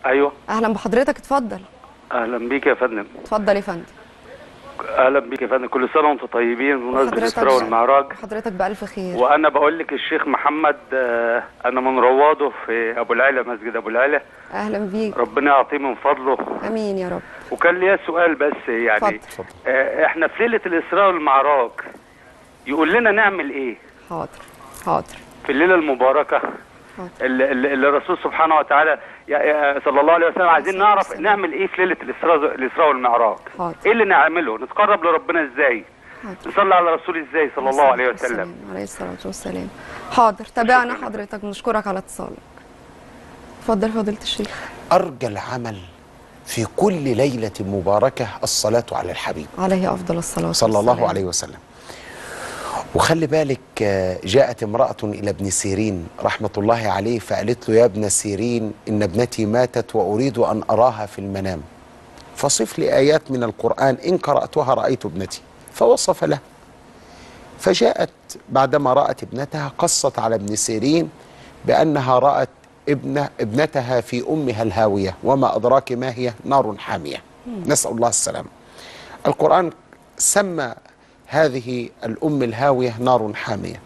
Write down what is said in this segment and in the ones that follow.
ايوه اهلا بحضرتك اتفضل اهلا بيك يا فندم اتفضل يا فندم اهلا بيك يا فندم كل سنه وانتم طيبين بمناسبه الاسراء والمعراج حضرتك بالف خير وانا بقول لك الشيخ محمد آه، انا من رواده في ابو العلا مسجد ابو العلا اهلا بيك ربنا يعطيه من فضله امين يا رب وكان ليا سؤال بس يعني اتفضل. آه، احنا في ليله الاسراء والمعراج يقول لنا نعمل ايه حاضر حاضر في الليله المباركه حاضر. اللي, اللي اللي الرسول سبحانه وتعالى يا- يا- صلى الله عليه وسلم عايزين الصلاة نعرف والسلام. نعمل ايه في ليله الاسراء الاسراء والمعراج حاضر. ايه اللي نعمله نتقرب لربنا ازاي حاضر. نصلي على الرسول ازاي صلى الله عليه وسلم والسلام. عليه الصلاه والسلام حاضر تابعنا حضرتك بنشكرك على اتصالك اتفضل فضيله الشيخ أرجى العمل في كل ليلة مباركة الصلاة على الحبيب عليه افضل الصلاه صلى الله والسلام. عليه وسلم وخلي بالك آه، جاءت امرأة إلى ابن سيرين رحمة الله عليه فقالت له يا ابن سيرين إن ابنتي ماتت وأريد أن أراها في المنام فصف لي آيات من القرآن إن قرأتها رأيت ابنتي فوصف له فجاءت بعدما رأت ابنتها قصت على ابن سيرين بأنها رأت ابن ابنتها في أمها الهاوية وما أدراك ما هي نار حامية نسأل الله السلامة القرآن سمى هذه الأم الهاوية نار حامية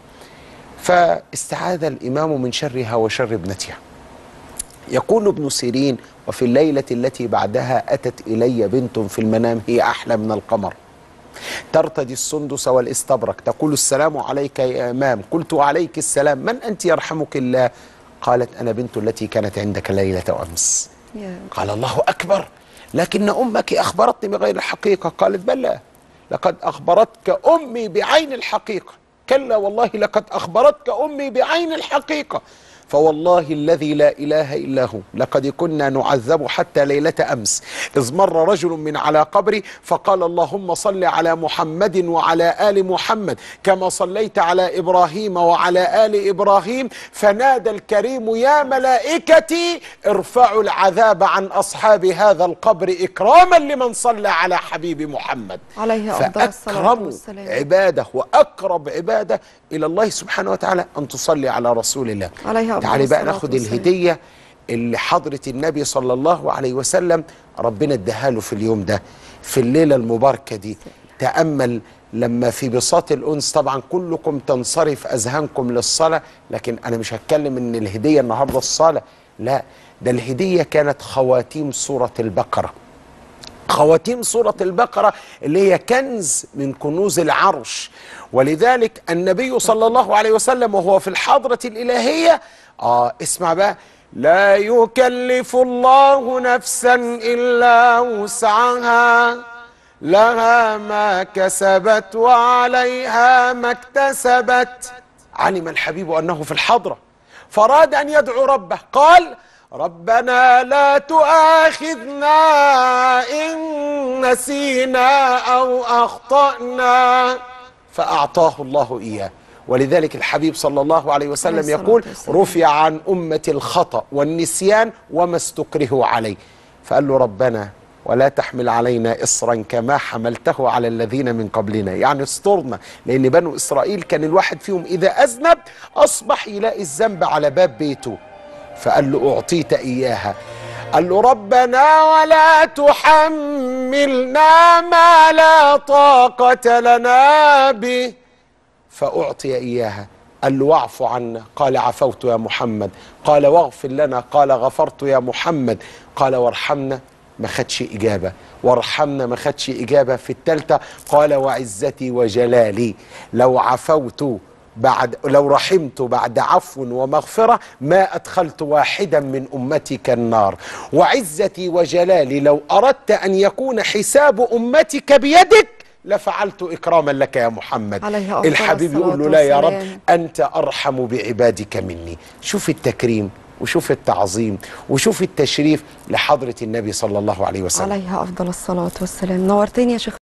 فاستعاذ الإمام من شرها وشر ابنتها يقول ابن سيرين وفي الليلة التي بعدها أتت إلي بنت في المنام هي أحلى من القمر ترتدي السندس والاستبرق تقول السلام عليك يا إمام قلت عليك السلام من أنت يرحمك الله قالت أنا بنت التي كانت عندك ليلة أمس يا قال الله أكبر لكن أمك أخبرتني بغير الحقيقة قالت بلى لقد أخبرتك أمي بعين الحقيقة كلا والله لقد أخبرتك أمي بعين الحقيقة فوالله الذي لا إله إلا هو لقد كنا نعذب حتى ليلة أمس إذ مر رجل من على قبري فقال اللهم صل على محمد وعلى آل محمد كما صليت على إبراهيم وعلى آل إبراهيم فنادى الكريم يا ملائكتي ارفعوا العذاب عن أصحاب هذا القبر إكراما لمن صلى على حبيب محمد عليه افضل الصلاه فأكرم والسلام عباده وأقرب عباده إلى الله سبحانه وتعالى أن تصلي على رسول الله عليه أفضل تعالي بقى الصلاة ناخد والسلام. الهدية اللي حضرة النبي صلى الله عليه وسلم ربنا اداها له في اليوم ده في الليلة المباركة دي تأمل لما في بساط الأنس طبعا كلكم تنصرف أذهانكم للصلاة لكن أنا مش هتكلم إن الهدية النهاردة الصلاة لا ده الهدية كانت خواتيم سورة البقرة خواتيم سورة البقرة اللي هي كنز من كنوز العرش ولذلك النبي صلى الله عليه وسلم وهو في الحضرة الإلهية آه اسمع بقى لا يكلف الله نفسا إلا وسعها لها ما كسبت وعليها ما اكتسبت علم الحبيب أنه في الحضرة فأراد أن يدعو ربه قال ربنا لا تؤاخذنا إن نسينا أو أخطأنا فأعطاه الله إياه ولذلك الحبيب صلى الله عليه وسلم عليه الصلاة يقول والسلام. رفع عن أمة الخطأ والنسيان وما استكرهوا عليه فقال له ربنا ولا تحمل علينا إصرا كما حملته على الذين من قبلنا يعني استرنا لأن بنو إسرائيل كان الواحد فيهم إذا أذنب أصبح يلاقي الذنب على باب بيته فقال له أعطيت إياها قال له ربنا ولا تحملنا ما لا طاقة لنا به فأعطي إياها قال له واعف عنا قال عفوت يا محمد قال واغفر لنا قال غفرت يا محمد قال وارحمنا ما خدش إجابة وارحمنا ما خدش إجابة في التالتة قال وعزتي وجلالي لو عفوت بعد لو رحمت بعد عفو ومغفرة ما أدخلت واحدا من أمتك النار وعزتي وجلالي لو أردت أن يكون حساب أمتك بيدك لفعلت إكراما لك يا محمد عليه أفضل الحبيب يقول له الصلاة لا يا رب والسلام. أنت أرحم بعبادك مني شوف التكريم وشوف التعظيم وشوف التشريف لحضرة النبي صلى الله عليه وسلم عليها افضل الصلاه والسلام نورتني يا شيخ